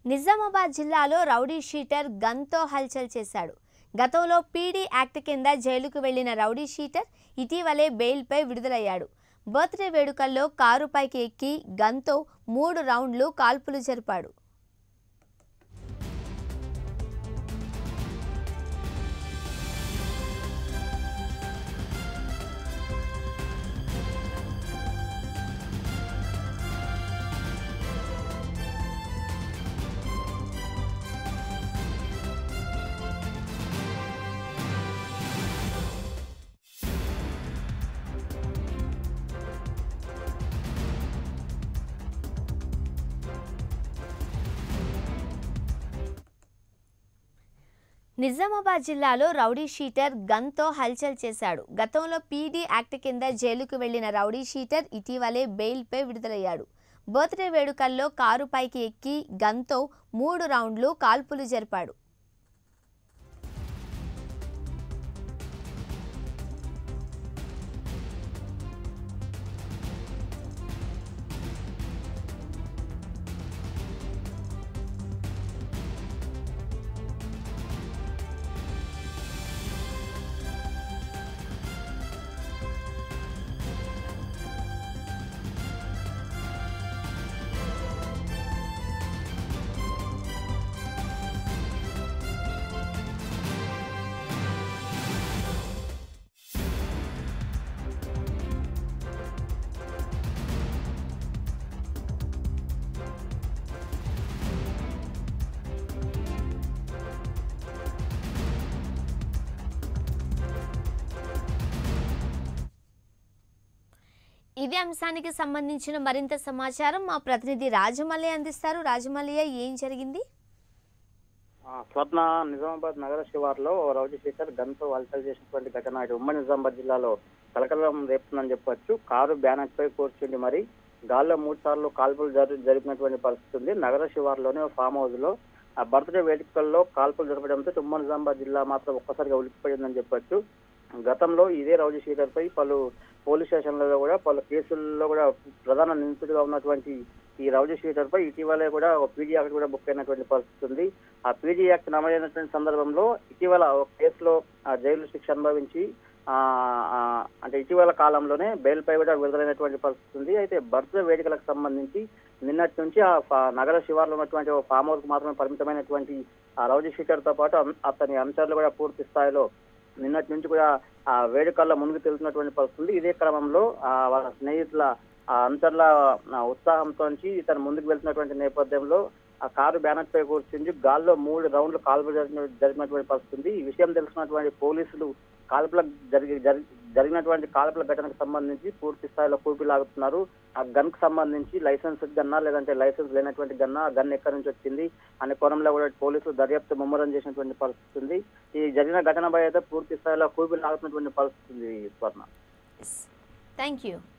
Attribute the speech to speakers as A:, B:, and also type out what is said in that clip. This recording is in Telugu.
A: నిజామాబాద్ జిల్లాలో రౌడీ షీటర్ గన్తో హల్చల్ చేశాడు గతంలో పీడీ యాక్ట్ కింద జైలుకు వెళ్లిన రౌడీ షీటర్ ఇటీవలే బెయిల్పై విడుదలయ్యాడు బర్త్డే వేడుకల్లో కారుపైకి ఎక్కి గన్తో మూడు రౌండ్లు కాల్పులు జరిపాడు నిజామాబాద్ జిల్లాలో రౌడీ షీటర్ గన్తో హల్చల్ చేశాడు గతంలో పీడీ యాక్ట్ కింద జైలుకు వెళ్లిన రౌడీ షీటర్ ఇటీవలే బెయిల్పై విడుదలయ్యాడు బర్త్డే వేడుకల్లో కారుపైకి ఎక్కి గన్తో మూడు రౌండ్లు కాల్పులు జరిపాడు ఇదే అంశానికి సంబంధించిన మరింత సమాచారం మా ప్రతినిధి రాజమల్లి అందిస్తారు రాజమల్లియ ఏం జరిగింది
B: ఆ, స్వర్ణ నిజామాబాద్ నగర శివార్లో ఓ రౌడీ శేఖర్ గన్తో వలసలు చేసినటువంటి ఘటన ఇటు ఉమ్మడి నిజామాబాద్ జిల్లాలో కలకలం రేపుతుందని చెప్పొచ్చు కారు బ్యానెట్ పై కూర్చుండి మరి గాల్లో మూడు సార్లు కాల్పులు జరి జరిపినటువంటి పరిస్థితి ఉంది నగర శివార్లోనే ఓ ఫామ్ హౌస్ లో ఆ బర్త్డే వేడుకల్లో కాల్పులు జరపడంతో ఉమ్మడి నిజామాబాద్ జిల్లా మాత్రం ఒక్కసారిగా ఉలిక్కిపడిందని చెప్పొచ్చు గతంలో ఇదే రౌడీ శేఖర్ పై పలు పోలీస్ స్టేషన్లలో కూడా పలు కేసుల్లో కూడా ప్రధాన నిందితుడిగా ఉన్నటువంటి ఈ రౌడీ షీటర్ పై ఇటీవలే కూడా ఒక పీడీ యాక్ట్ కూడా బుక్ అయినటువంటి పరిస్థితి ఉంది ఆ పీడీ యాక్ట్ నమోదైనటువంటి సందర్భంలో ఇటీవల ఒక కేసులో ఆ జైలు శిక్ష అనుభవించి ఆ ఆ, అంటే ఇటీవల కాలంలోనే బెయిల్ పై కూడా విడుదలైనటువంటి పరిస్థితి ఉంది అయితే బర్త్డే వేడుకలకు సంబంధించి నిన్నటి నుంచి ఆ ఫా- నగర శివార్లో ఉన్నటువంటి ఒక ఫామ్ హౌస్ కు మాత్రమే పరిమితమైనటువంటి ఆ రౌడీ షీటర్ తో పాటు అం- అతని అనుచరులు కూడా పూర్తి స్థాయిలో నిన్నటి నుంచి కూడా ఆ వేడుకల్లో మునిగి తెలుతున్నటువంటి పరిస్థితి ఉంది ఇదే క్రమంలో ఆ వాళ్ళ స్నేహితుల ఆ అంతర్ల ఉత్సాహంతో ఇతను ముందుకు వెళ్తున్నటువంటి నేపథ్యంలో ఆ కారు బ్యానర్ పై కూర్చుంది గాల్లో మూడు రౌండ్లు కాల్పులు జరిగిన జరిగినటువంటి పరిస్థితి ఉంది ఈ విషయం తెలిసినటువంటి పోలీసులు కాల్పుల జరిగి జరి- జరిగినటువంటి కాల్పుల ఘటనకు సంబంధించి పూర్తి స్థాయిలో కూపి లాగుతున్నారు ఆ గన్ కు సంబంధించి లైసెన్స్ గన్నా లేదంటే లైసెన్స్ లేనటువంటి గన్నా ఆ గన్ ఎక్కడి నుంచి వచ్చింది అనే కోణంలో కూడా పోలీసులు దర్యాప్తు ముమ్మరం చేసినటువంటి పరిస్థితి ఉంది ఈ జరిగిన ఘటనపై అయితే పూర్తి స్థాయిలో కూపి లాగుతున్నటువంటి పరిస్థితి ఉంది స్వర్ణ
A: థ్యాంక్ యూ